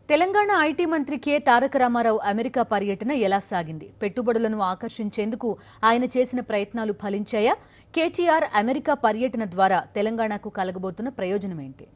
Telangana IT మంత్రి K Taraka Ramarao America పర్యటన ఎలా సాగింది పెట్టుబడులను ఆకర్షించేందుకు ఆయన చేసిన ప్రయత్నాలు ఫలించాయా కేటీఆర్ అమెరికా పర్యటన ద్వారా తెలంగాణకు కలగబోతున్న ప్రయోజనం ఏంటి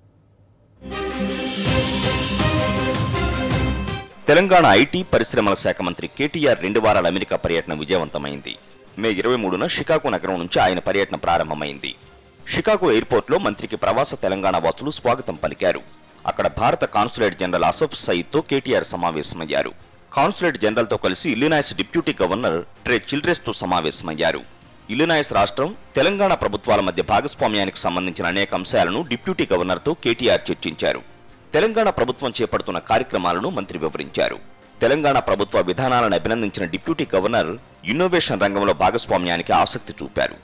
తెలంగాణ ఐటీ పరిశ్రమల శాఖ మంత్రి కేటీఆర్ రెండు వారాల అమెరికా పర్యటన విజయవంతమైంది మే ఇరవై మూడున షికాగో నగరం నుంచి ఆయన పర్యటన ప్రారంభమైంది షికాగో ఎయిర్పోర్ట్లో మంత్రికి ప్రవాస తెలంగాణ వాసులు స్వాగతం పలికారు అక్కడ భారత కాన్సులేట్ జనరల్ అసఫ్ సయీద్తో కేటీఆర్ సమావేశమయ్యారు కాన్సులేట్ జనరల్తో కలిసి ఇల్లినాయస్ డిప్యూటీ గవర్నర్ ట్రే చిల్డ్రెస్తో సమావేశమయ్యారు ఇల్లినాయస్ రాష్ట్రం తెలంగాణ ప్రభుత్వాల మధ్య భాగస్వామ్యానికి సంబంధించిన అనేక అంశాలను డిప్యూటీ గవర్నర్తో కేటీఆర్ చర్చించారు తెలంగాణ ప్రభుత్వం చేపడుతున్న కార్యక్రమాలను మంత్రి వివరించారు తెలంగాణ ప్రభుత్వ విధానాలను అభినందించిన డిప్యూటీ గవర్నర్ ఇన్నోవేషన్ రంగంలో భాగస్వామ్యానికి ఆసక్తి చూపారు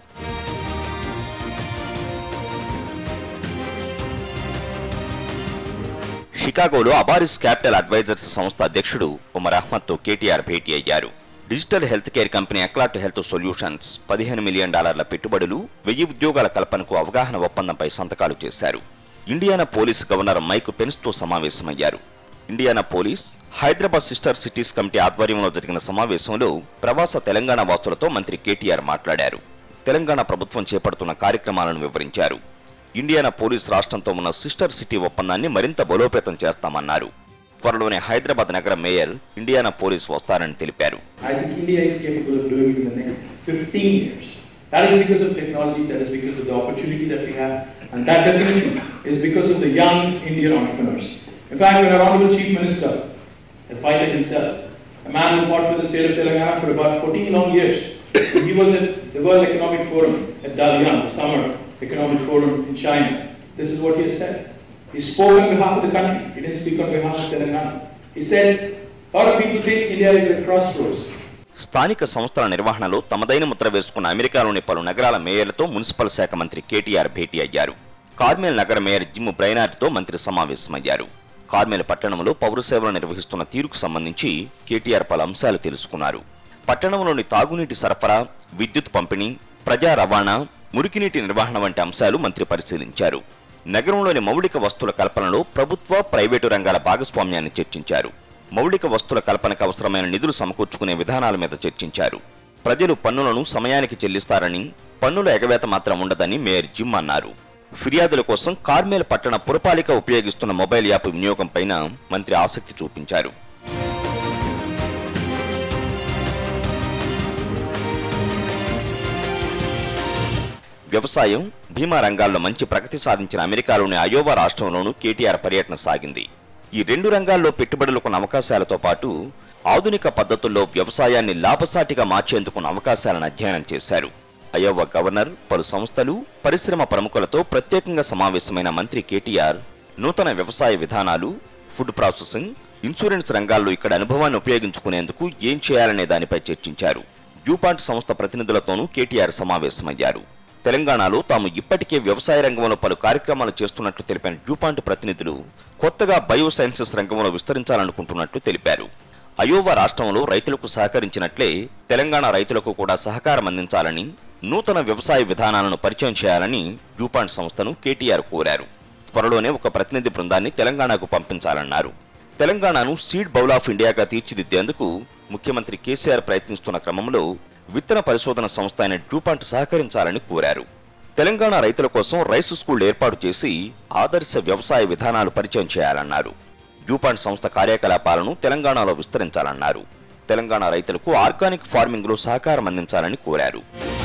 షికాగోలో అబారిస్ క్యాపిటల్ అడ్వైజర్స్ సంస్థ అధ్యక్షుడు ఉమర్ అహ్మద్తో కేటీఆర్ భేటీ అయ్యారు డిజిటల్ హెల్త్ కేర్ కంపెనీ అక్లాట్ హెల్త్ సొల్యూషన్స్ పదిహేను మిలియన్ డాలర్ల పెట్టుబడులు వెయ్యి ఉద్యోగాల కల్పనకు అవగాహన ఒప్పందంపై సంతకాలు చేశారు ఇండియానా పోలీస్ గవర్నర్ మైక్ పెన్స్తో సమావేశమయ్యారు Indianapolis Hyderabad sister cities committee ఆధ్వర్యంలో జరిగిన సమావేశంలో ప్రవాస తెలంగాణ వాసులతో మంత్రి కేటీఆర్ మాట్లాడారు తెలంగాణ ప్రభుత్వం చేపడుతున్న కార్యక్రమాలను వివరించారు ఇండియానా పోలీస్ రాష్ట్రంతో ఉన్న సిస్టర్ సిటీ ఒప్పందాన్ని మరింత బలోపేతం చేస్తామన్నారు త్వరలోనే హైదరాబాద్ నగర మేయర్ ఇండియానా పోలీస్ వస్తారని తెలిపారు I think India is capable of doing it in the next 15 years. That is because of technology, that is because of the opportunity that we have, and that definitely is because of the young Indian entrepreneurs. In fact, when our Honorable Chief Minister, the fighter himself, a man who fought for the state of Telangana for about 14 long years, he was at the World Economic Forum at Dalian, the Summer Economic Forum in China. This is what he has said. He spoke on behalf of the country, he didn't speak on behalf of Telangana. He said, a lot of people think India is at crossroads. స్థానిక సంస్థల నిర్వహణలో తమదైన ముద్ర వేసుకున్న అమెరికాలోని పలు నగరాల మేయర్లతో municipal శాఖ మంత్రి కేటీఆర్ భేటీ అయ్యారు కార్మెల్ నగర మేయర్ జిమ్ బ్రైనార్తో మంత్రి సమావేశమయ్యారు కార్మెల్ పట్టణంలో పౌర సేవలు నిర్వహిస్తున్న తీరుకు సంబంధించి కేటీఆర్ పలు అంశాలు తెలుసుకున్నారు పట్టణంలోని తాగునీటి సరఫరా విద్యుత్ పంపిణీ ప్రజా రవాణా మురికినీటి నిర్వహణ వంటి అంశాలు మంత్రి పరిశీలించారు నగరంలోని మౌలిక వస్తువుల కల్పనలో ప్రభుత్వ ప్రైవేటు రంగాల భాగస్వామ్యాన్ని చర్చించారు మౌలిక వస్తువుల కల్పనకు అవసరమైన నిధులు సమకూర్చుకునే విధానాల మీద చర్చించారు ప్రజలు పన్నులను సమయానికి చెల్లిస్తారని పన్నుల ఎగవేత మాత్రం ఉండదని మేయర్ జిమ్ అన్నారు ఫిర్యాదుల కోసం కార్మేల్ పట్టణ పురపాలిక ఉపయోగిస్తున్న మొబైల్ యాప్ వినియోగంపైన మంత్రి ఆసక్తి చూపించారు వ్యవసాయం బీమా రంగాల్లో మంచి ప్రగతి సాధించిన అమెరికాలోని అయోవా రాష్ట్రంలోనూ కేటీఆర్ పర్యటన సాగింది ఈ రెండు రంగాల్లో పెట్టుబడులకున్న అవకాశాలతో పాటు ఆధునిక పద్ధతుల్లో వ్యవసాయాన్ని లాభసాటిగా మార్చేందుకున్న అవకాశాలను అధ్యయనం చేశారు అయోవా గవర్నర్ పలు సంస్థలు పరిశ్రమ ప్రముఖులతో ప్రత్యేకంగా సమావేశమైన మంత్రి కేటీఆర్ నూతన వ్యవసాయ విధానాలు ఫుడ్ ప్రాసెసింగ్ ఇన్సూరెన్స్ రంగాల్లో ఇక్కడ అనుభవాన్ని ఉపయోగించుకునేందుకు ఏం చేయాలనే దానిపై చర్చించారు డ్యూపాంట్ సంస్థ ప్రతినిధులతోనూ కేటీఆర్ సమావేశమయ్యారు తెలంగాణలో తాము ఇప్పటికే వ్యవసాయ రంగంలో పలు కార్యక్రమాలు చేస్తున్నట్లు తెలిపిన డ్యూపాంట్ ప్రతినిధులు కొత్తగా బయో సైన్సెస్ రంగంలో విస్తరించాలనుకుంటున్నట్లు తెలిపారు అయోవా రాష్ట్రంలో రైతులకు సహకరించినట్లే తెలంగాణ రైతులకు కూడా సహకారం అందించాలని నూతన వ్యవసాయ విధానాలను పరిచయం చేయాలని డ్యూపాంట్ సంస్థను కేటీఆర్ కోరారు త్వరలోనే ఒక ప్రతినిధి బృందాన్ని తెలంగాణకు పంపించాలన్నారు తెలంగాణను సీడ్ బౌల్ ఆఫ్ ఇండియాగా తీర్చిదిద్దేందుకు ముఖ్యమంత్రి కేసీఆర్ ప్రయత్నిస్తున్న క్రమంలో విత్తన పరిశోధన సంస్థ అయిన డ్యూపాంట్ సహకరించాలని కోరారు తెలంగాణ రైతుల కోసం రైస్ స్కూల్ ఏర్పాటు చేసి ఆదర్శ వ్యవసాయ విధానాలు పరిచయం చేయాలన్నారు డ్యూపాంట్ సంస్థ కార్యకలాపాలను తెలంగాణలో విస్తరించాలన్నారు తెలంగాణ రైతులకు ఆర్గానిక్ ఫార్మింగ్ లో సహకారం అందించాలని కోరారు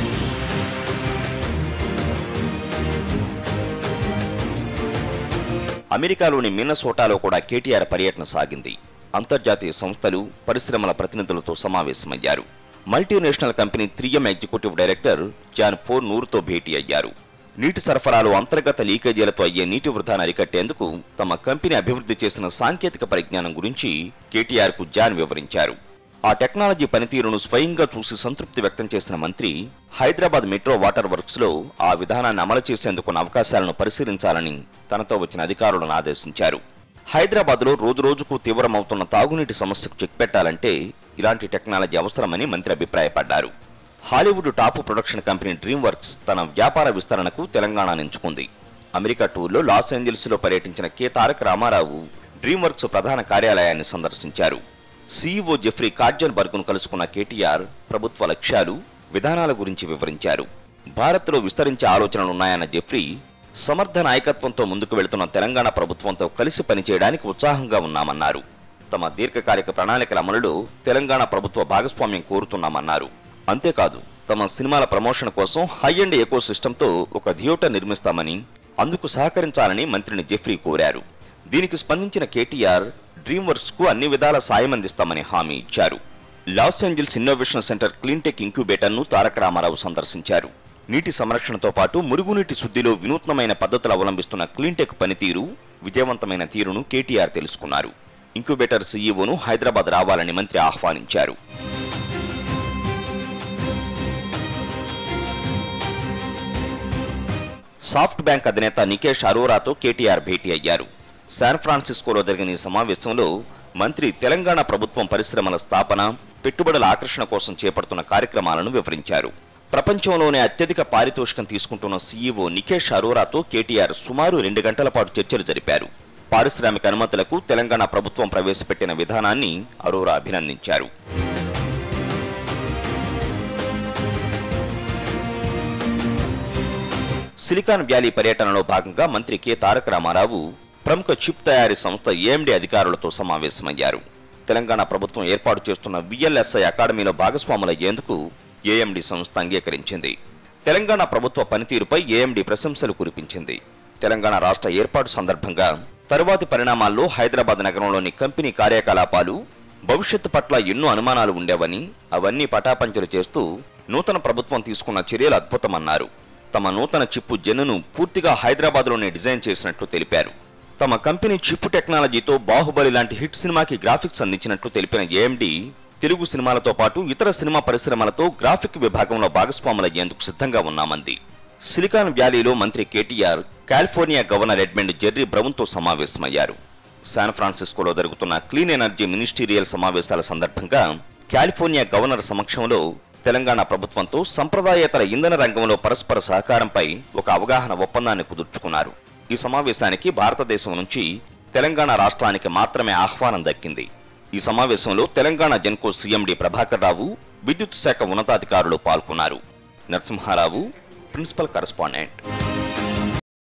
అమెరికాలోని మిన్నసోటాలో కూడా కేటీఆర్ పర్యటన సాగింది అంతర్జాతీయ సంస్థలు పరిశ్రమల ప్రతినిధులతో సమావేశమయ్యారు మల్టీనేషనల్ కంపెనీ త్రియం ఎగ్జిక్యూటివ్ డైరెక్టర్ జాన్ ఫోర్ నూరుతో భేటీ అయ్యారు నీటి సరఫరాలో అంతర్గత లీకేజీలతో అయ్యే నీటి వృధాను అరికట్టేందుకు తమ కంపెనీ అభివృద్ధి చేసిన సాంకేతిక పరిజ్ఞానం గురించి కేటీఆర్ కు జాన్ వివరించారు ఆ టెక్నాలజీ పనితీరును స్వయంగా చూసి సంతృప్తి వ్యక్తం చేసిన మంత్రి హైదరాబాద్ మెట్రో వాటర్ వర్క్స్ లో ఆ విధానాన్ని అమలు చేసేందుకున్న అవకాశాలను పరిశీలించాలని తనతో వచ్చిన అధికారులను ఆదేశించారు హైదరాబాద్ లో రోజు రోజుకు తీవ్రమవుతున్న తాగునీటి సమస్యకు చెక్ పెట్టాలంటే ఇలాంటి టెక్నాలజీ అవసరమని మంత్రి అభిప్రాయపడ్డారు Hollywood top production company DreamWorks తన వ్యాపార విస్తరణకు తెలంగాణ ఎంచుకుంది అమెరికా టూర్లో లాస్ ఏంజల్స్ లో పర్యటించిన K Taraka Ramarao DreamWorks ప్రధాన కార్యాలయాన్ని సందర్శించారు సీఈఓ జెఫ్రీ కార్జన్బర్గ్ ను కలుసుకున్న కేటీఆర్ ప్రభుత్వ లక్ష్యాలు విధానాల గురించి వివరించారు భారత్లో విస్తరించే ఆలోచనలున్నాయన్న జెఫ్రీ సమర్థ నాయకత్వంతో ముందుకు వెళుతున్న తెలంగాణ ప్రభుత్వంతో కలిసి పనిచేయడానికి ఉత్సాహంగా ఉన్నామన్నారు తమ దీర్ఘకాలిక ప్రణాళికల అమలులో తెలంగాణ ప్రభుత్వ భాగస్వామ్యం కోరుతున్నామన్నారు అంతేకాదు తమ సినిమాల ప్రమోషన్ కోసం హై అండ్ ఎకో సిస్టంతో ఒక థియేటర్ నిర్మిస్తామని అందుకు సహకరించాలని మంత్రిని జెఫ్రీ కోరారు దీనికి స్పందించిన కేటీఆర్ డ్రీమ్ వర్క్స్ కు అన్ని విధాల సాయం అందిస్తామని హామీ ఇచ్చారు Los Angeles innovation centre cleantech incubator ను తారక రామారావు సందర్శించారు నీటి సంరక్షణతో పాటు మురుగునీటి శుద్ధిలో వినూత్నమైన పద్ధతులు అవలంబిస్తున్న క్లీన్టెక్ పనితీరు విజయవంతమైన తీరును కేటీఆర్ తెలుసుకున్నారు ఇంక్యుబేటర్ సీఈఓను హైదరాబాద్ రావాలని మంత్రి ఆహ్వానించారు సాఫ్ట్ బ్యాంక్ అధినేత నికేష్ అరోరాతో కేటీఆర్ భేటీ అయ్యారు శాన్ ఫ్రాన్సిస్కోలో జరిగిన ఈ సమావేశంలో మంత్రి తెలంగాణ ప్రభుత్వం పరిశ్రమల స్థాపన పెట్టుబడుల ఆకర్షణ కోసం చేపడుతున్న కార్యక్రమాలను వివరించారు ప్రపంచంలోనే అత్యధిక పారితోషికం తీసుకుంటున్న సీఈఓ నికేష్ అరోరాతో కేటీఆర్ సుమారు రెండు గంటల పాటు చర్చలు జరిపారు పారిశ్రామిక అనుమతులకు తెలంగాణ ప్రభుత్వం ప్రవేశపెట్టిన విధానాన్ని అరోరా అభినందించారు సిలికాన్ వ్యాలీ పర్యటనలో భాగంగా మంత్రి కె తారక రామారావు ప్రముఖ చిప్ తయారీ సంస్థ ఏఎండి అధికారులతో సమావేశమయ్యారు తెలంగాణ ప్రభుత్వం ఏర్పాటు చేస్తున్న విఎల్ఎస్ఐ అకాడమీలో భాగస్వాములయ్యేందుకు ఏఎండి సంస్థ అంగీకరించింది తెలంగాణ ప్రభుత్వ పనితీరుపై ఏఎండి ప్రశంసలు కురిపించింది తెలంగాణ రాష్ట్ర ఏర్పాటు సందర్భంగా తరువాతి పరిణామాల్లో హైదరాబాద్ నగరంలోని కంపెనీ కార్యకలాపాలు భవిష్యత్తు పట్ల ఎన్నో అనుమానాలు ఉండేవని అవన్నీ పటాపంచలు చేస్తూ నూతన ప్రభుత్వం తీసుకున్న చర్యలు అద్భుతమన్నారు తమ నూతన చిప్పు జెన్నును పూర్తిగా హైదరాబాద్లోనే డిజైన్ చేసినట్లు తెలిపారు తమ కంపెనీ చిప్పు టెక్నాలజీతో బాహుబలి లాంటి హిట్ సినిమాకి గ్రాఫిక్స్ అందించినట్లు తెలిపిన ఏఎండి తెలుగు సినిమాలతో పాటు ఇతర సినిమా పరిశ్రమలతో గ్రాఫిక్ విభాగంలో భాగస్వాములయ్యేందుకు సిద్ధంగా ఉన్నామంది సిలికాన్ వ్యాలీలో మంత్రి KTR California governor Edmund Jerry బ్రౌన్తో సమావేశమయ్యారు శాన్ ఫ్రాన్సిస్కోలో జరుగుతున్న క్లీన్ ఎనర్జీ మినిస్టీరియల్ సమావేశాల సందర్భంగా కాలిఫోర్నియా గవర్నర్ సమక్షంలో తెలంగాణ ప్రభుత్వంతో సంప్రదాయేతర ఇంధన రంగంలో పరస్పర సహకారంపై ఒక అవగాహన ఒప్పందాన్ని కుదుర్చుకున్నారు ఈ సమావేశానికి భారతదేశం నుంచి తెలంగాణ రాష్ట్రానికి మాత్రమే ఆహ్వానం దక్కింది ఈ సమావేశంలో తెలంగాణ జెన్కో సీఎండి ప్రభాకర్ రావు విద్యుత్ శాఖ ఉన్నతాధికారులు పాల్గొన్నారు నరసింహారావు ప్రిన్సిపల్ కరస్పాండెంట్